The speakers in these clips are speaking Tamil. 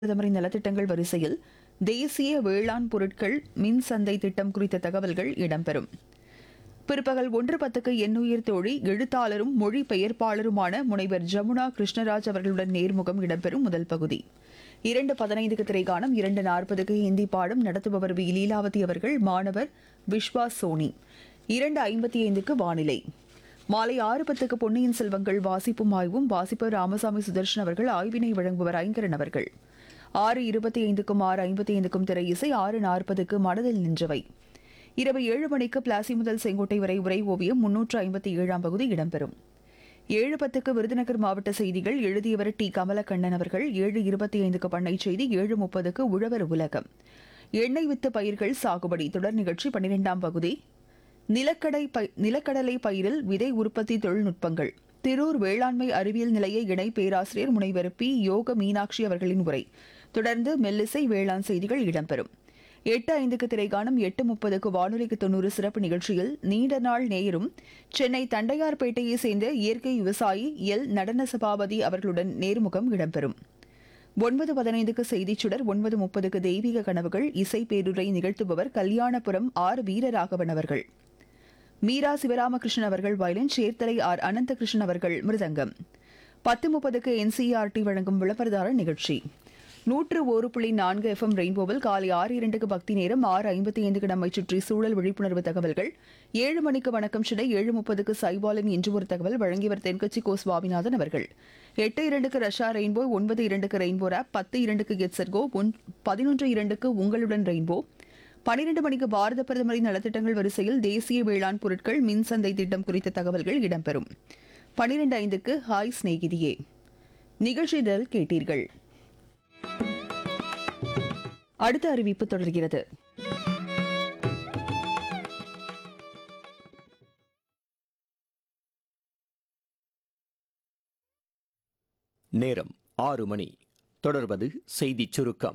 பிரதமரின் நலத்திட்டங்கள் வரிசையில் தேசிய வேளாண் பொருட்கள் மின் சந்தை திட்டம் குறித்த தகவல்கள் இடம்பெறும் பிற்பகல் ஒன்று பத்துக்கு எண்ணுயிர் தோழி எழுத்தாளரும் மொழி பெயர்ப்பாளருமான முனைவர் ஜமுனா கிருஷ்ணராஜ் அவர்களுடன் நேர்முகம் இடம்பெறும் முதல் பகுதி இரண்டு பதினைந்துக்கு திரைக்காணம் இரண்டு நாற்பதுக்கு ஹிந்தி பாடம் நடத்துபவர் வி லீலாவதி அவர்கள் மாணவர் விஸ்வா சோனி இரண்டு ஐம்பத்தி ஐந்துக்கு வானிலை மாலை ஆறு பத்துக்கு பொன்னியின் செல்வங்கள் வாசிப்பும் ஆய்வும் வாசிப்பர் ராமசாமி சுதர்ஷன் அவர்கள் ஆய்வினை வழங்குவர் ஐங்கரன் அவர்கள் ஆறு இருபத்தி ஐந்துக்கும் ஆறு ஐம்பத்தி ஐந்துக்கும் திரை இசை ஆறு நாற்பதுக்கு மனதில் நின்றவை இரவு ஏழு மணிக்கு பிளாசி முதல் செங்கோட்டை வரை உரை ஓவியம் முன்னூற்று ஐம்பத்தி ஏழாம் பகுதி இடம்பெறும் ஏழு பத்துக்கு விருதுநகர் மாவட்ட செய்திகள் எழுதியவர் டி கமலக்கண்ணன் அவர்கள் ஏழு இருபத்தி ஐந்துக்கு பண்ணை செய்தி ஏழு முப்பதுக்கு உழவர் உலகம் எண்ணெய் வித்து பயிர்கள் சாகுபடி தொடர் நிகழ்ச்சி பன்னிரெண்டாம் பகுதி நிலக்கடை பை- நிலக்கடலை பயிரில் விதை உற்பத்தி தொழில்நுட்பங்கள் திரூர் வேளாண்மை அறிவியல் நிலைய இணை பேராசிரியர் முனைவர் பி யோக மீனாட்சி அவர்களின் உரை தொடர்ந்து மெல்லிசை வேளாண் செய்திகள் இடம்பெறும் எட்டு ஐந்துக்கு திரைகாணும் எட்டு முப்பதுக்கு வானொலிக்கு தொண்ணூறு சிறப்பு நிகழ்ச்சியில் நீண்ட நாள் நேயரும் சென்னை தண்டையார்பேட்டையை சேர்ந்த இயற்கை விவசாயி எல் நடன சபாபதி அவர்களுடன் நேர்முகம் இடம்பெறும் ஒன்பது பதினைந்துக்கு செய்திச் சுடர் ஒன்பது முப்பதுக்கு தெய்வீக கனவுகள் இசை பேருரை நிகழ்த்துபவர் கல்யாணபுரம் ஆர் வீரராகவன் அவர்கள் மீரா சிவராமகிருஷ்ணன் அவர்கள் வயலின் சேர்த்தலை ஆர் அனந்தகிருஷ்ணன் அவர்கள் மிருதங்கம் பத்து முப்பதுக்கு என்சிஆர்டி வழங்கும் விளம்பரதார நிகழ்ச்சி நூற்று ஒரு புள்ளி நான்கு எஃப்எம் ரெயின்போவில் காலை ஆறு இரண்டுக்கு பக்தி நேரம் ஆறு ஐம்பத்தி ஐந்துக்கு நம்மை சுற்றி சூழல் விழிப்புணர்வு தகவல்கள் ஏழு மணிக்கு வணக்கம் சிடை ஏழு முப்பதுக்கு சைபாலின் இன்று ஒரு தகவல் வழங்கியவர் தென்கட்சி கோ சுவாமிநாதன் அவர்கள் எட்டு இரண்டுக்கு ரஷ்யா ரெயின்போ ஒன்பது இரண்டுக்கு ரெயின்போ ஆப் பத்து இரண்டுக்கு கெட்சர்கோ ஒன் பதினொன்று இரண்டுக்கு உங்களுடன் ரெயின்போ பனிரெண்டு மணிக்கு பாரத பிரதமரின் நலத்திட்டங்கள் வரிசையில் தேசிய வேளாண் பொருட்கள் மின் சந்தை திட்டம் குறித்த தகவல்கள் இடம்பெறும் பனிரெண்டு ஐந்துக்கு ஹாய் சிநேகிதியே நிகழ்ச்சிதல் கேட்டீர்கள் அடுத்த அறிவிப்பு தொடர்கிறது நேரம் ஆறு மணி தொடர்வது செய்திச் சுருக்கம்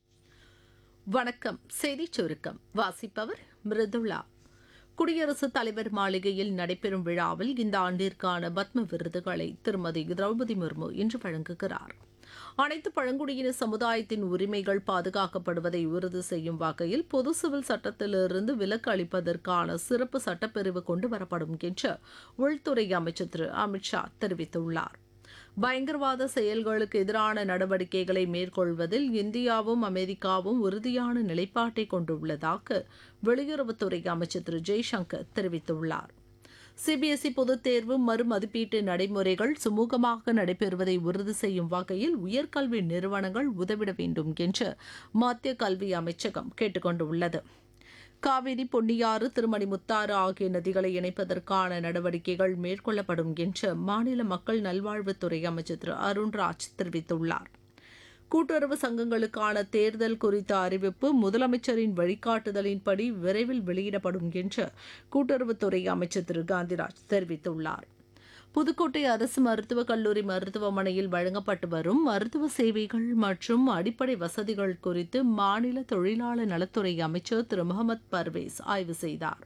வணக்கம் செய்திச் சுருக்கம் வாசிப்பவர் மிருதுளா குடியரசுத் தலைவர் மாளிகையில் நடைபெறும் விழாவில் இந்த ஆண்டிற்கான பத்ம விருதுகளை திருமதி திரௌபதி முர்மு இன்று வழங்குகிறார் அனைத்து பழங்குடியின சமுதாயத்தின் உரிமைகள் பாதுகாக்கப்படுவதை உறுதி செய்யும் வகையில் பொது சிவில் சட்டத்திலிருந்து விலக்கு அளிப்பதற்கான சிறப்பு சட்டப்பிரிவு கொண்டுவரப்படும் என்று உள்துறை அமைச்சர் திரு அமித்ஷா தெரிவித்துள்ளார் பயங்கரவாத செயல்களுக்கு எதிரான நடவடிக்கைகளை மேற்கொள்வதில் இந்தியாவும் அமெரிக்காவும் உறுதியான நிலைப்பாட்டை கொண்டுள்ளதாக வெளியுறவுத்துறை அமைச்சர் திரு ஜெய்சங்கர் தெரிவித்துள்ளார் சிபிஎஸ்இ பொதுத் தேர்வு மறுமதிப்பீட்டு நடைமுறைகள் சுமூகமாக நடைபெறுவதை உறுதி செய்யும் வகையில் உயர்கல்வி நிறுவனங்கள் உதவிட வேண்டும் என்று மத்திய கல்வி அமைச்சகம் கேட்டுக் கொண்டுள்ளது காவிரி பொன்னியாறு திருமணி முத்தாறு ஆகிய நதிகளை இணைப்பதற்கான நடவடிக்கைகள் மேற்கொள்ளப்படும் என்று மாநில மக்கள் நல்வாழ்வுத்துறை அமைச்சர் திரு அருண்ராஜ் தெரிவித்துள்ளார் கூட்டுறவு சங்கங்களுக்கான தேர்தல் குறித்த அறிவிப்பு முதலமைச்சரின் வழிகாட்டுதலின்படி விரைவில் வெளியிடப்படும் என்று கூட்டுறவுத்துறை அமைச்சர் திரு காந்திராஜ் தெரிவித்துள்ளார் புதுக்கோட்டை அரசு மருத்துவக் கல்லூரி மருத்துவமனையில் வழங்கப்பட்டு வரும் மருத்துவ சேவைகள் மற்றும் அடிப்படை வசதிகள் குறித்து மாநில தொழிலாளர் நலத்துறை அமைச்சர் திரு முகமது பர்வேஸ் ஆய்வு செய்தார்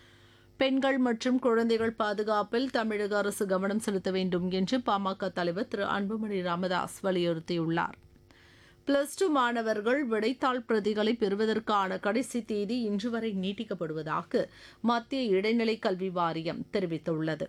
பெண்கள் மற்றும் குழந்தைகள் பாதுகாப்பில் தமிழக அரசு கவனம் செலுத்த வேண்டும் என்று பாமக தலைவர் திரு அன்புமணி ராமதாஸ் வலியுறுத்தியுள்ளார் பிளஸ் டூ மாணவர்கள் விடைத்தாள் பிரதிகளை பெறுவதற்கான கடைசி தேதி இன்று வரை நீட்டிக்கப்படுவதாக மத்திய இடைநிலை கல்வி வாரியம் தெரிவித்துள்ளது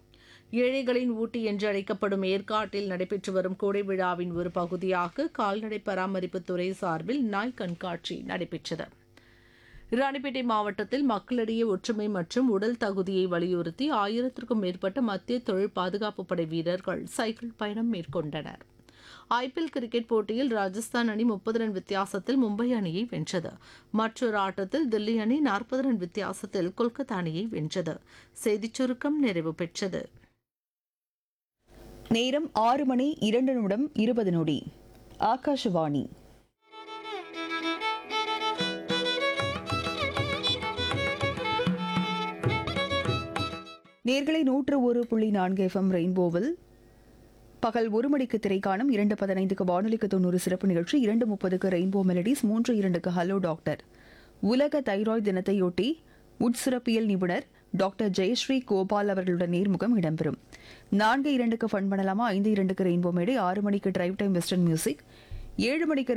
ஏழைகளின் ஊட்டி என்று அழைக்கப்படும் ஏற்காட்டில் நடைபெற்று வரும் கோடை விழாவின் ஒரு பகுதியாக கால்நடை பராமரிப்புத் துறை சார்பில் நாய் கண்காட்சி நடைபெற்றது ராணிப்பேட்டை மாவட்டத்தில் மக்களிடையே ஒற்றுமை மற்றும் உடல் தகுதியை வலியுறுத்தி ஆயிரத்திற்கும் மேற்பட்ட மத்திய தொழில் பாதுகாப்பு படை வீரர்கள் சைக்கிள் பயணம் மேற்கொண்டனர் ஐபிஎல் கிரிக்கெட் போட்டியில் ராஜஸ்தான் அணி முப்பது ரன் வித்தியாசத்தில் மும்பை அணியை வென்றது மற்றொரு ஆட்டத்தில் தில்லி அணி நாற்பது ரன் வித்தியாசத்தில் கொல்கத்தா அணியை வென்றது செய்திச் சுருக்கம் நிறைவு பெற்றது நேரம் ஆறு மணி இரண்டு நிமிடம் இருபது நொடி ஆகாஷவாணி நேர்களை நூற்று ஒரு புள்ளி நான்கு எஃப்எம் ரெயின்போவில் பகல் ஒரு மணிக்கு திரைக்காணும் இரண்டு பதினைந்துக்கு வானொலிக்கு தொண்ணூறு சிறப்பு நிகழ்ச்சி இரண்டு முப்பதுக்கு ரெயின்போ மெலடிஸ் மூன்று இரண்டுக்கு ஹலோ டாக்டர் உலக தைராய்டு தினத்தையொட்டி உட்சுரப்பியல் நிபுணர் டாக்டர் ஜெயஸ்ரீ கோபால் அவர்களுடன் நேர்முகம் இடம்பெறும் நான்கு இரண்டுக்கு ஃபன் பண்ணலாமா ஐந்து இரண்டுக்கு ரெயின்போ மேடை ஆறு மணிக்கு டிரைவ் டைம் வெஸ்டர்ன் மியூசிக் ஏழு மணிக்கு